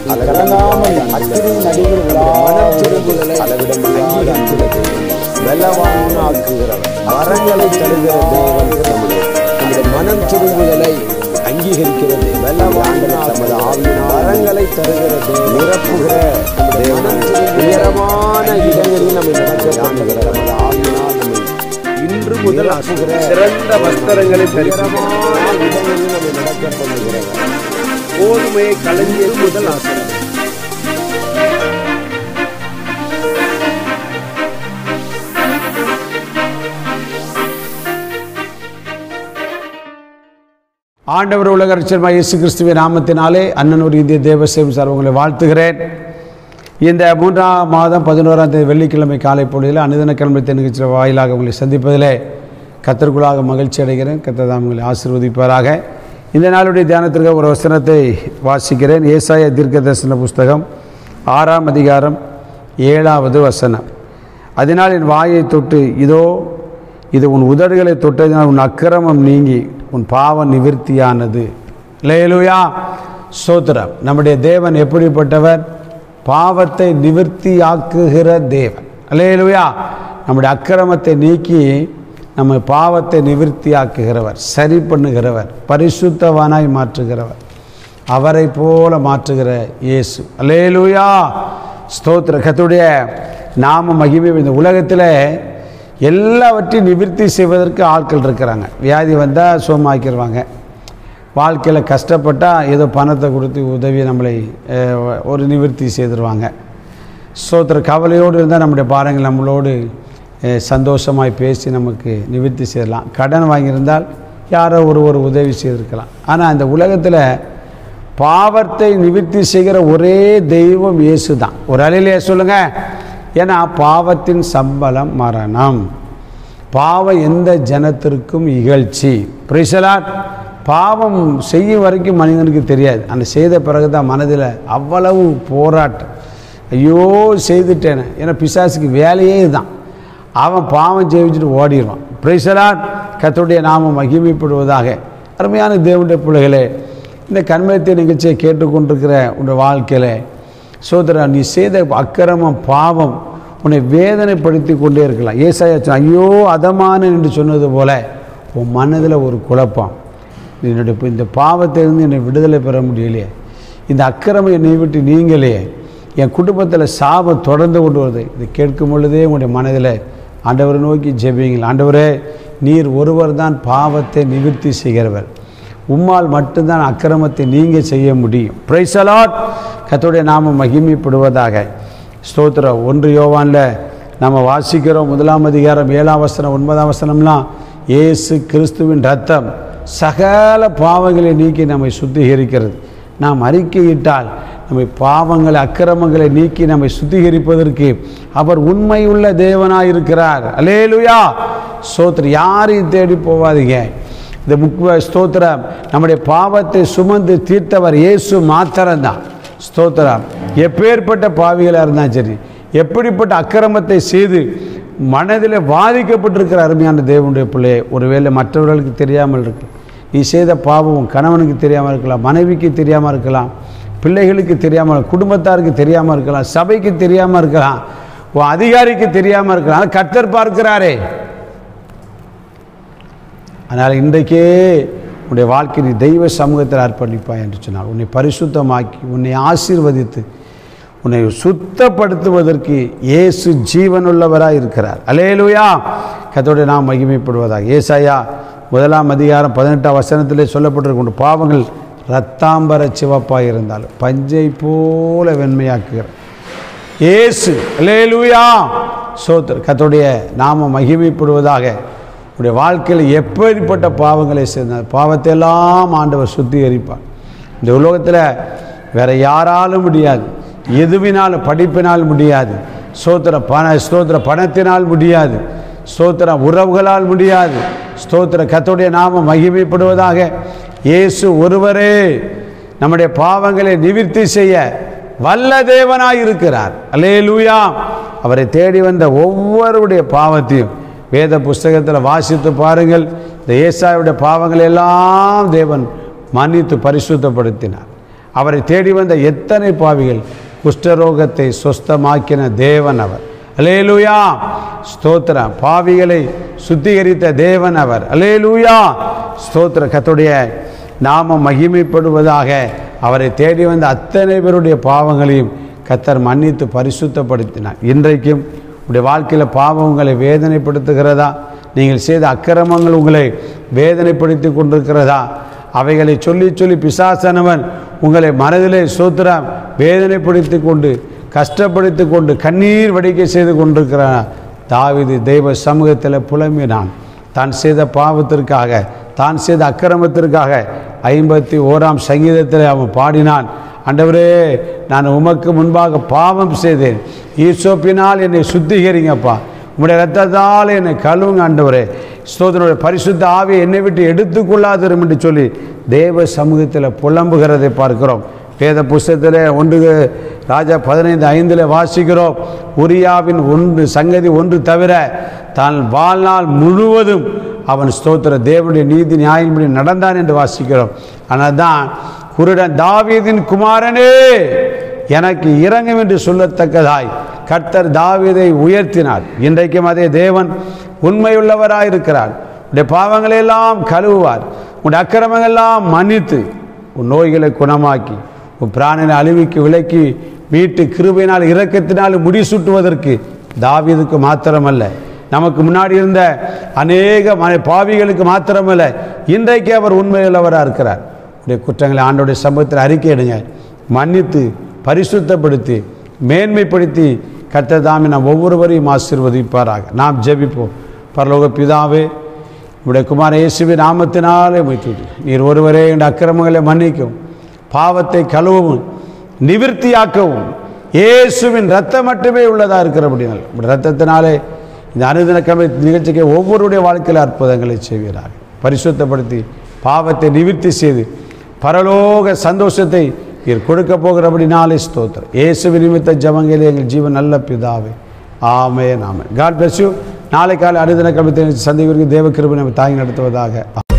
அது கலங்காமல் அக்கினி நடுவில் மனம் திரும்புதலை அளவிடமில்லாத அன்புள்ளது வெள்ளவானாக்குகிறவர் வரங்களை தருகிற தேவன் நம்முடைய நம்முடைய மனம் திரும்புதலை அங்கீகரிக்கிறது வெள்ளவானாக்குகிற நமது ஆவியினால் வரங்களை தருகிற தேவன் நிரப்புகிற நம்முடைய மனம் உயரமான இடங்களில் நம்மை நடக்க காணுகிற நமது ஆவியினால் நம்மை இன்று முதல் நிரப்புகிற சிறந்த வஸ்திரங்களை தரித்து உயரமான இடங்களில் நம்மை நடக்க பண்ணுகிறவர் கோதுமையை களஞ்சியது முதல் ஆசிரியர் ஆண்டவர் உலக ரட்சகர் இயேசு கிறிஸ்துவின் நாமத்தினாலே அண்ணனூர் இந்திய தேவசேவம் சார் உங்களை வாழ்த்துகிறேன் இந்த மூன்றாம் மாதம் பதினோராம் தேதி வெள்ளிக்கிழமை காலை பொழுதில் அனுதின கிழமை நிகழ்ச்சி வாயிலாக உங்களை சந்திப்பதிலே கத்தருக்குள்ளாக மகிழ்ச்சி அடைகிறேன் கத்ததாம் உங்களை ஆசீர்வதிப்பாராக இந்த நாளுடைய தியானத்திற்கு ஒரு வசனத்தை வாசிக்கிறேன் ஏசாய தீர்க்க தரிசன புஸ்தகம் ஆறாம் அதிகாரம் ஏழாவது வசனம் அதனால் என் வாயை தொட்டு இதோ இது உன் உதடுகளை தொட்டதினால் உன் அக்கிரமம் நீங்கி உன் பாவம் நிவிர்த்தியானது லேலுயா சோத்திரம் நம்முடைய தேவன் எப்படிப்பட்டவர் பாவத்தை நிவிர்த்தியாக்குகிற தேவன் லேலுயா நம்முடைய அக்கிரமத்தை நீக்கி நம்ம பாவத்தை நிவிர்த்தியாக்குகிறவர் சரி பண்ணுகிறவர் பரிசுத்தவானாய் மாற்றுகிறவர் அவரை போல மாற்றுகிற இயேசு அலேலுயா ஸ்தோத்திர கத்துடைய நாம மகிமை இந்த உலகத்தில் எல்லாவற்றையும் நிவர்த்தி செய்வதற்கு ஆட்கள் இருக்கிறாங்க வியாதி வந்தால் சோமாக்கிடுவாங்க வாழ்க்கையில் கஷ்டப்பட்டால் ஏதோ பணத்தை கொடுத்து உதவி நம்மளை அஹ், ஒரு நிவர்த்தி செய்திருவாங்க ஸ்தோத்திர கவலையோடு இருந்தால் நம்முடைய பாருங்கள் நம்மளோடு அஹ், சந்தோஷமாய் பேசி நமக்கு நிவர்த்தி செய்யலாம் கடன் வாங்கியிருந்தால் யாரோ ஒரு ஒரு உதவி செய்திருக்கலாம் ஆனால் அந்த உலகத்தில் பாவத்தை நிவர்த்தி செய்கிற ஒரே தெய்வம் இயேசு தான் ஒரு அலையிலே சொல்லுங்க ஏன்னா பாவத்தின் சம்பளம் மரணம் பாவம் எந்த ஜனத்திற்கும் இகழ்ச்சி பிரிசலாட் பாவம் செய்யும் வரைக்கும் மனிதனுக்கு தெரியாது அந்த செய்த பிறகு தான் மனதில் அவ்வளவு போராட்டம் ஐயோ செய்துட்டேனே ஏன்னா பிசாசுக்கு வேலையே தான் அவன் பாவம் ஜெயிச்சுட்டு ஓடிடுவான் பிரைசலாட் கர்த்தருடைய நாமம் மகிமைப்படுவதாக அருமையான தேவனுடைய பிள்ளைகளே இந்த கண்மத்திய நிகழ்ச்சியை கேட்டுக்கொண்டிருக்கிற உன்னுடைய வாழ்க்கையில் சோதரா நீ செய்த அக்கிரமம் பாவம் உன்னை வேதனைப்படுத்தி கொண்டே இருக்கலாம் ஏசாயா சொன்னான், ஐயோ அதமான என்று சொன்னது போல உன் மனதில் ஒரு குழப்பம் என்னுடைய இப்ப இந்த பாவத்திலிருந்து என்னை விடுதலை பெற முடியலையே இந்த அக்கிரமம் என்னை விட்டு நீங்களே என் குடும்பத்தில் சாபம் தொடர்ந்து கொண்டு வருது இதை கேட்கும் பொழுதே உங்களுடைய மனதில் ஆண்டவரை நோக்கி ஜெபியுங்கள் ஆண்டவரே நீர் ஒருவர் தான் பாவத்தை நிவர்த்தி செய்கிறவர் உம்மால் மட்டும்தான் அக்கிரமத்தை நீங்கள் செய்ய முடியும் பிரைசலாட் கத்தோடைய நாம மகிமைப்படுவதாக ஸ்தோத்திரம் ஒன்று யோவானில் நம்ம வாசிக்கிறோம் முதலாம் அதிகாரம் ஏழாம் வசனம் ஒன்பதாம் வசனம்லாம் இயேசு கிறிஸ்துவின் ரத்தம் சகல பாவங்களை நீக்கி நம்மை சுத்திகரிக்கிறது நாம் அறிக்கையிட்டால் நம்மை பாவங்களை அக்கிரமங்களை நீக்கி நம்மை சுத்திகரிப்பதற்கு அவர் உண்மையுள்ள தேவனாய் இருக்கிறார் அலேலுயா சோத்திரம் யாரையும் தேடி போவாதீங்க இந்த முக்கிய ஸ்தோத்திரம் நம்முடைய பாவத்தை சுமந்து தீர்த்தவர் இயேசு மாத்திரம்தான் ஸ்தோத்திரம் எப்பேற்பட்ட பாவிகளாக இருந்தாலும் சரி எப்படிப்பட்ட அக்கிரமத்தை செய்து மனதில் பாதிக்கப்பட்டிருக்கிற அருமையான தேவனுடைய பிள்ளையை ஒருவேளை மற்றவர்களுக்கு தெரியாமல் இருக்கு நீ செய்த பாவம் உன் கணவனுக்கு தெரியாமல் இருக்கலாம் மனைவிக்கு தெரியாமல் இருக்கலாம் பிள்ளைகளுக்கு தெரியாமல் குடும்பத்தாருக்கு தெரியாமல் இருக்கலாம் சபைக்கு தெரியாமல் இருக்கலாம் உன் அதிகாரிக்கு தெரியாமல் இருக்கலாம் ஆனா கர்த்தர் பார்க்கிறாரே அதனால் இன்றைக்கே உன்னுடைய வாழ்க்கை நீ தெய்வ சமூகத்தில் அர்ப்பணிப்பாய் என்று சொன்னார் உன்னை பரிசுத்தமாக்கி உன்னை ஆசீர்வதித்து உன்னை சுத்தப்படுத்துவதற்கு இயேசு ஜீவனுள்ளவராக இருக்கிறார் அலேலுயா கத்தோடைய நாம் மகிமைப்படுவதாக ஏசாயா முதலாம் அதிகாரம் பதினெட்டாம் வசனத்திலே சொல்லப்பட்டிருக்க உன் பாவங்கள் ரத்தாம்பர சிவப்பாக இருந்தாலும் பஞ்சை போல வெண்மையாக்குகிறார் இயேசு அலேலுயா சோத்தர் கத்தோடைய நாம மகிமைப்படுவதாக உடைய வாழ்க்கையில் எப்படிப்பட்ட பாவங்களை செய்தார் பாவத்தை எல்லாம் ஆண்டவர் சுத்திகரிப்பார் இந்த உலகத்தில் வேற யாராலும் முடியாது எதுவினாலும் படிப்பினால் முடியாது ஸ்தோத்திர பண ஸ்தோத்திர பணத்தினால் முடியாது ஸ்தோத்திர உறவுகளால் முடியாது ஸ்தோத்திர கத்தோடைய நாம மகிமைப்படுவதாக இயேசு ஒருவரே நம்முடைய பாவங்களை நிவிர்த்தி செய்ய வல்ல தேவனாய் இருக்கிறார் அல்லேலூயா அவரை தேடி வந்த ஒவ்வொருடைய பாவத்தையும் வேத புஸ்தகத்தில் வாசித்து பாருங்கள் இந்த ஏசாயுடைய பாவங்களை எல்லாம் தேவன் மன்னித்து பரிசுத்தப்படுத்தினார் அவரை தேடி வந்த எத்தனை பாவிகள் குஷ்டரோகத்தை சொஸ்தமாக்கின தேவன் அவர் அலேலூயா ஸ்தோத்திரம் பாவிகளை சுத்திகரித்த தேவன் அவர் அலேலூயா ஸ்தோத்திர கத்துடைய நாமம் மகிமைப்படுவதாக அவரை தேடி வந்த அத்தனை பேருடைய பாவங்களையும் கத்தர் மன்னித்து பரிசுத்தப்படுத்தினார் இன்றைக்கும் உடைய வாழ்க்கையில் பாவம் உங்களை வேதனைப்படுத்துகிறதா நீங்கள் செய்த அக்கிரமங்கள் உங்களை வேதனைப்படுத்தி கொண்டிருக்கிறதா அவைகளை சொல்லி சொல்லி பிசாசனவன் உங்களை மனதிலே சோத்திரம் வேதனைப்படுத்தி கொண்டு கஷ்டப்படுத்தி கொண்டு கண்ணீர் வடிக்கை செய்து கொண்டிருக்கிறான் தாவிது தெய்வ சமூகத்தில் புலம்பினான் தான் செய்த பாவத்திற்காக தான் செய்த அக்கிரமத்திற்காக ஐம்பத்தி ஓராம் சங்கீதத்தில் அவன் பாடினான் ஆண்டவரே நான் உமக்கு முன்பாக பாவம் செய்தேன் ஈசோப்பினால் என்னை சுத்திகரிங்கப்பா உங்களுடைய ரத்தத்தால் என்னை கழுவுங்க ஆண்டவரே ஸ்தோத்தினுடைய பரிசுத்த ஆவியை என்னை விட்டு எடுத்துக்கொள்ளாதிரும் என்று சொல்லி தேவ சமூகத்தில் புலம்புகிறதை பார்க்கிறோம் வேத புஸ்தகத்தில் ஒன்று ராஜா பதினைந்து ஐந்தில் வாசிக்கிறோம் உரியாவின் ஒன்று சங்கதி ஒன்று தவிர தான் வாழ்நாள் முழுவதும் அவன் ஸ்தோத்திர தேவனுடைய நீதி நியாயம்படி நடந்தான் என்று வாசிக்கிறோம் ஆனால் தான் குருடன் தாவீதின் குமாரனே எனக்கு இறங்கும் என்று சொல்லத்தக்கதாய் கர்த்தர் தாவீதை உயர்த்தினார் இன்றைக்கும் அதே தேவன் உண்மையுள்ளவராயிருக்கிறார் உடைய பாவங்களை எல்லாம் கழுவுவார் உடைய அக்கிரமங்கள் எல்லாம் மன்னித்து உன் நோய்களை குணமாக்கி உன் பிராணனை அழிவுக்கு விலக்கி மீட்டு கிருபையினால் இரக்கத்தினால் முடிசூட்டுவதற்கு தாவீதுக்கு மாத்திரமல்ல நமக்கு முன்னாடி இருந்த அநேக மன பாவிகளுக்கு மாத்திரமல்ல இன்றைக்கு அவர் உண்மையுள்ளவராக இருக்கிறார் உடைய குற்றங்களை ஆண்டோடைய சமூகத்தில் அறிக்கையிடுங்க மன்னித்து பரிசுத்தப்படுத்தி மேன்மைப்படுத்தி கர்த்ததாமி நாம் ஒவ்வொருவரையும் ஆசீர்வதிப்பாராக நாம் ஜெபிப்போம் பரலோக பிதாவே உடைய குமார இயேசுவின் நாமத்தினாலே வைத்து நீர் ஒருவரே என் அக்கிரமங்களை மன்னிக்கவும் பாவத்தை கழுவவும் நிவிர்த்தியாக்கவும் இயேசுவின் ரத்தம் மட்டுமே உள்ளதாக இருக்கிறபடினால் உடைய ரத்தத்தினாலே இந்த அனுதின கமை நிகழ்ச்சிக்கு ஒவ்வொருடைய வாழ்க்கையில் அற்புதங்களை செய்வீராக பரிசுத்தப்படுத்தி பாவத்தை நிவிர்த்தி செய்து பரலோக சந்தோஷத்தை நீர் கொடுக்க போகிறபடினாலே ஸ்தோத்திரம் இயேசு நிமித்த ஜபங்களே எங்கள் ஜீவன் நல்ல பிதாவே ஆமே நாமே காட் bless யூ நாளை காலை அனுதின கமித்தை சந்திவருக்கு தேவ கிருபை நம்ம தாங்கி நடத்துவதாக